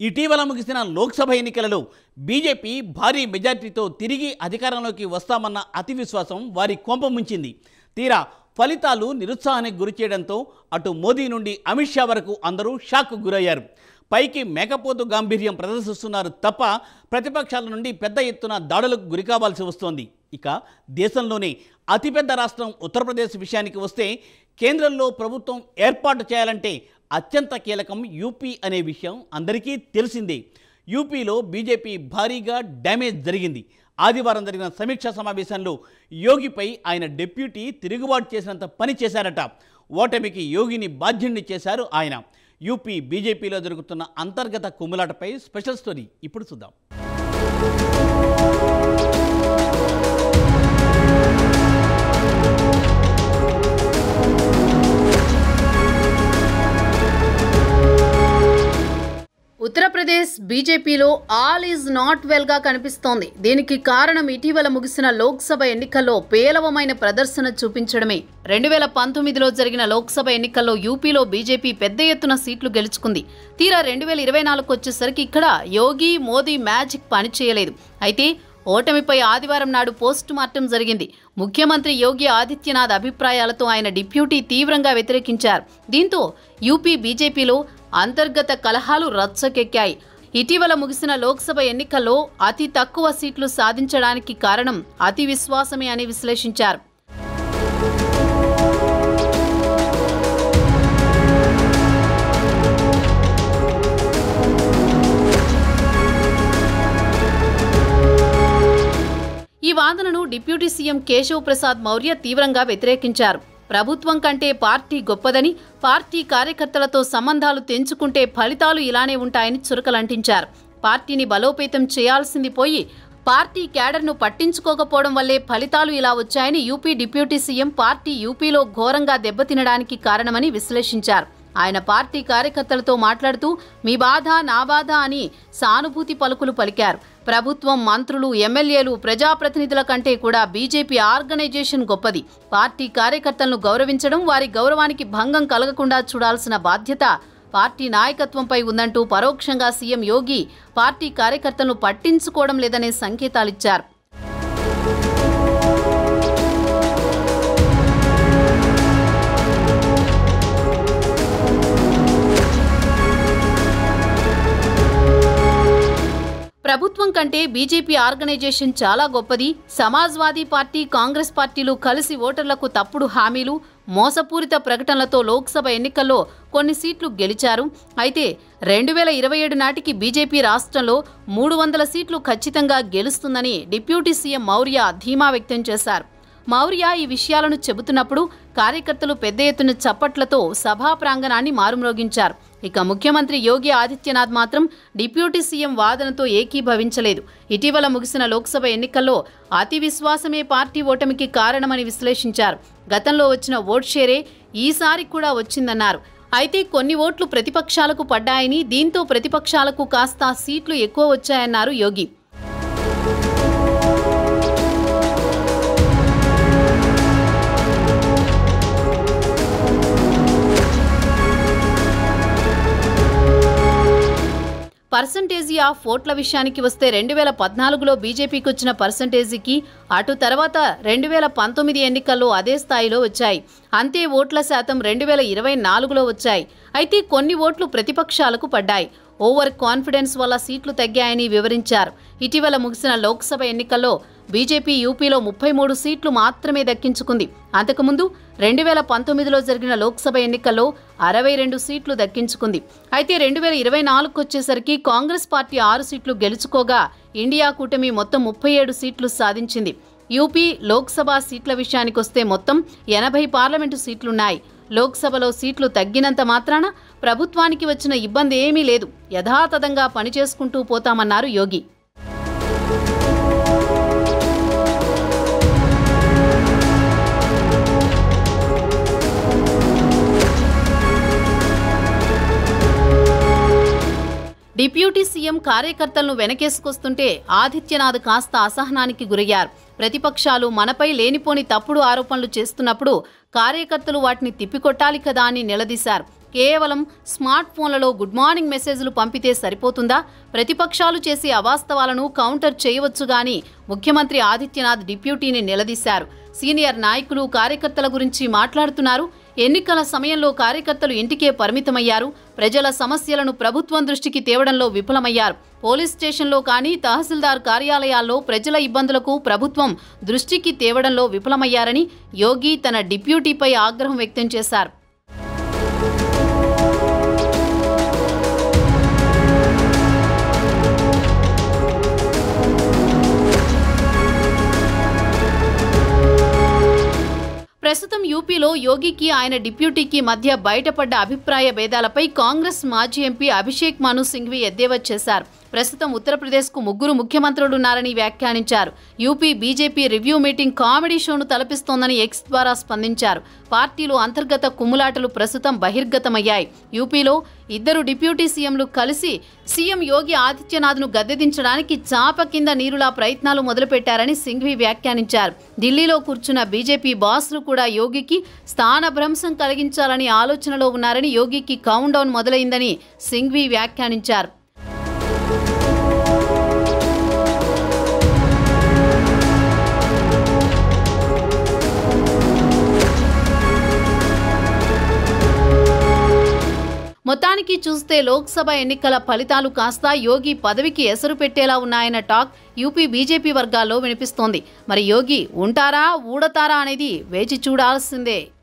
ఇటీవల ముగిసిన లోక్సభ ఎన్నికలలో బీజేపీ భారీ మెజార్టీతో తిరిగి అధికారంలోకి వస్తామన్న అతి విశ్వాసం వారి కొంప ముంచింది తీరా ఫలితాలు నిరుత్సాహానికి గురిచేయడంతో అటు మోదీ నుండి అమిత్ షా వరకు అందరూ షాక్కు గురయ్యారు పైకి మేకపోతు గాంభీర్యం ప్రదర్శిస్తున్నారు తప్ప ప్రతిపక్షాల నుండి పెద్ద ఎత్తున దాడులకు గురికావాల్సి వస్తోంది ఇక దేశంలోనే అతిపెద్ద రాష్ట్రం ఉత్తరప్రదేశ్ విషయానికి వస్తే కేంద్రంలో ప్రభుత్వం ఏర్పాటు చేయాలంటే అత్యంత కీలకం యూపీ అనే విషయం అందరికీ తెలిసిందే యూపీలో బీజేపీ భారీగా డ్యామేజ్ జరిగింది ఆదివారం జరిగిన సమీక్షా సమావేశంలో యోగిపై ఆయన డిప్యూటీ తిరుగుబాటు చేసినంత పని చేశారట ఓటమికి యోగిని బాధ్యుణ్ణి చేశారు ఆయన యూపీ బీజేపీలో జరుగుతున్న అంతర్గత కుమ్ములాటపై స్పెషల్ స్టోరీ ఇప్పుడు చూద్దాం ఉత్తరప్రదేశ్ బీజేపీలో ఆల్ ఈజ్ నాట్ వెల్ గా కనిపిస్తోంది దీనికి కారణం ఇటీవల ముగిసిన లోక్సభ ఎన్నికల్లో పేలవమైన ప్రదర్శన చూపించడమే రెండు వేల పంతొమ్మిదిలో జరిగిన లోక్సభ ఎన్నికల్లో యూపీలో బీజేపీ పెద్ద ఎత్తున సీట్లు గెలుచుకుంది తీరా రెండు వేల ఇరవై నాలుగు వచ్చేసరికి ఇక్కడ యోగి మోదీ మ్యాజిక్ పనిచేయలేదు అయితే ఓటమిపై ఆదివారం నాడు పోస్ట్ మార్టం జరిగింది ముఖ్యమంత్రి యోగి ఆదిత్యనాథ్ అభిప్రాయాలతో ఆయన డిప్యూటీ తీవ్రంగా వ్యతిరేకించారు దీంతో యూపీ బీజేపీలో అంతర్గత కలహాలు రచ్చకెక్కాయి ఇటీవల ముగిసిన లోక్సభ ఎన్నికల్లో అతి తక్కువ సీట్లు సాధించడానికి కారణం అతి విశ్వాసమే అని విశ్లేషించారు ఈ వాదనను డిప్యూటీ సీఎం కేశవ్ ప్రసాద్ మౌర్య తీవ్రంగా వ్యతిరేకించారు ప్రభుత్వం కంటే పార్టీ గొప్పదని పార్టీ కార్యకర్తలతో సంబంధాలు తెంచుకుంటే ఫలితాలు ఇలానే ఉంటాయని చురకలంటించారు పార్టీని బలోపేతం చేయాల్సింది పోయి పార్టీ క్యాడర్ను పట్టించుకోకపోవడం వల్లే ఫలితాలు ఇలా వచ్చాయని యూపీ డిప్యూటీ సీఎం పార్టీ యూపీలో ఘోరంగా దెబ్బతినడానికి కారణమని విశ్లేషించారు ఆయన పార్టీ కార్యకర్తలతో మాట్లాడుతూ మీ బాధ నా బాధ అని సానుభూతి పలుకులు పలికారు ప్రభుత్వం మంత్రులు ఎమ్మెల్యేలు ప్రజాప్రతినిధుల కంటే కూడా బీజేపీ ఆర్గనైజేషన్ గొప్పది పార్టీ కార్యకర్తలను గౌరవించడం వారి గౌరవానికి భంగం కలగకుండా చూడాల్సిన బాధ్యత పార్టీ నాయకత్వంపై ఉందంటూ పరోక్షంగా సీఎం యోగి పార్టీ కార్యకర్తలను పట్టించుకోవడం లేదనే సంకేతాలిచ్చారు ప్రభుత్వం కంటే బీజేపీ ఆర్గనైజేషన్ చాలా గొప్పది సమాజ్వాదీ పార్టీ కాంగ్రెస్ పార్టీలు కలిసి ఓటర్లకు తప్పుడు హామీలు మోసపూరిత ప్రకటనలతో లోక్సభ ఎన్నికల్లో కొన్ని సీట్లు గెలిచారు అయితే రెండు వేల ఇరవై ఏడు నాటికి బీజేపీ రాష్ట్రంలో మూడు వందల సీట్లు ఖచ్చితంగా గెలుస్తుందని డిప్యూటీ సీఎం మౌర్య ధీమా వ్యక్తం చేశారు మౌర్య ఈ విషయాలను చెబుతున్నప్పుడు కార్యకర్తలు పెద్ద ఎత్తున చప్పట్లతో సభా ప్రాంగణాన్ని మారుమ్రోగించారు ఇక ముఖ్యమంత్రి యోగి ఆదిత్యనాథ్ మాత్రం డిప్యూటీ సీఎం వాదనతో ఏకీభవించలేదు ఇటీవల ముగిసిన లోక్సభ ఎన్నికల్లో అతి విశ్వాసమే పార్టీ ఓటమికి కారణమని విశ్లేషించారు గతంలో వచ్చిన ఓట్ షేరే ఈసారి కూడా వచ్చిందన్నారు అయితే కొన్ని ఓట్లు ప్రతిపక్షాలకు పడ్డాయని దీంతో ప్రతిపక్షాలకు కాస్త సీట్లు ఎక్కువ వచ్చాయన్నారు యోగి పర్సంటేజీ ఆఫ్ ఓట్ల విషయానికి వస్తే రెండు వేల పద్నాలుగులో బీజేపీకి వచ్చిన పర్సంటేజీకి అటు తర్వాత రెండు వేల పంతొమ్మిది ఎన్నికల్లో అదే స్థాయిలో వచ్చాయి అంతే ఓట్ల శాతం రెండు వేల ఇరవై నాలుగులో వచ్చాయి అయితే కొన్ని ఓట్లు ప్రతిపక్షాలకు పడ్డాయి ఓవర్ కాన్ఫిడెన్స్ వల్ల సీట్లు తగ్గాయని వివరించారు ఇటీవల ముగిసిన లోక్సభ ఎన్నికల్లో బీజేపీ యూపీలో ముప్పై మూడు సీట్లు మాత్రమే దక్కించుకుంది అంతకుముందు రెండు వేల పంతొమ్మిదిలో జరిగిన లోక్సభ ఎన్నికల్లో అరవై రెండు సీట్లు దక్కించుకుంది అయితే రెండు వేల ఇరవై నాలుగుకు వచ్చేసరికి కాంగ్రెస్ పార్టీ ఆరు సీట్లు గెలుచుకోగా ఇండియా కూటమి మొత్తం ముప్పై ఏడు సీట్లు సాధించింది యూపీ లోక్సభ సీట్ల విషయానికొస్తే మొత్తం ఎనభై పార్లమెంటు సీట్లున్నాయి లోక్సభలో సీట్లు తగ్గినంత మాత్రాన ప్రభుత్వానికి వచ్చిన ఇబ్బంది ఏమీ లేదు యథాతథంగా పనిచేసుకుంటూ పోతామన్నారు యోగి డిప్యూటీ సీఎం కార్యకర్తలను వెనకేసుకొస్తుంటే ఆదిత్యనాథ్ కాస్త అసహనానికి గురయ్యారు ప్రతిపక్షాలు మనపై లేనిపోని తప్పుడు ఆరోపణలు చేస్తున్నప్పుడు కార్యకర్తలు వాటిని తిప్పికొట్టాలి కదా అని నిలదీశారు కేవలం స్మార్ట్ ఫోన్లలో గుడ్ మార్నింగ్ మెసేజ్లు పంపితే సరిపోతుందా ప్రతిపక్షాలు చేసే అవాస్తవాలను కౌంటర్ చేయవచ్చు గాని ముఖ్యమంత్రి ఆదిత్యనాథ్ డిప్యూటీని నిలదీశారు సీనియర్ నాయకులు కార్యకర్తల గురించి మాట్లాడుతున్నారు ఎన్నికల సమయంలో కార్యకర్తలు ఇంటికే పరిమితమయ్యారు ప్రజల సమస్యలను ప్రభుత్వం దృష్టికి తేవడంలో విఫలమయ్యారు పోలీస్ స్టేషన్లో కానీ తహసీల్దార్ కార్యాలయాల్లో ప్రజల ఇబ్బందులకు ప్రభుత్వం దృష్టికి తేవడంలో విఫలమయ్యారని యోగి తన డిప్యూటీపై ఆగ్రహం వ్యక్తం చేశారు ప్రస్తుతం యూపీలో యోగికి ఆయన డిప్యూటీకి మధ్య బయటపడ్డ అభిప్రాయ భేదాలపై కాంగ్రెస్ మాజీ ఎంపీ అభిషేక్ మను సింఘ్వి ఎద్దేవా చేశారు ప్రస్తుతం ఉత్తరప్రదేశ్కు ముగ్గురు ముఖ్యమంత్రులున్నారని వ్యాఖ్యానించారు UP BJP review meeting comedy షోను తలపిస్తోందని ఎక్స్ ద్వారా స్పందించారు పార్టీలో అంతర్గత కుమ్ములాటలు ప్రస్తుతం బహిర్గతమయ్యాయి యూపీలో ఇద్దరు డిప్యూటీ సీఎంలు కలిసి సీఎం యోగి ఆదిత్యనాథ్ను గద్దెదించడానికి చాప కింద నీరులా ప్రయత్నాలు మొదలుపెట్టారని సింఘ్వి వ్యాఖ్యానించారు ఢిల్లీలో కూర్చున్న బీజేపీ బాస్లు కూడా యోగికి స్థానభ్రంశం కలిగించాలని ఆలోచనలో ఉన్నారని యోగికి కౌంట్ డౌన్ మొదలైందని సింఘ్వి వ్యాఖ్యానించారు మొత్తానికి చూస్తే లోక్సభ ఎన్నికల ఫలితాలు కాస్త యోగి పదవికి ఎసరు పెట్టేలా ఉన్నాయన్న టాక్ యూపీ బీజేపీ వర్గాల్లో వినిపిస్తోంది మరి యోగి ఉంటారా ఊడతారా అనేది వేచి చూడాల్సిందే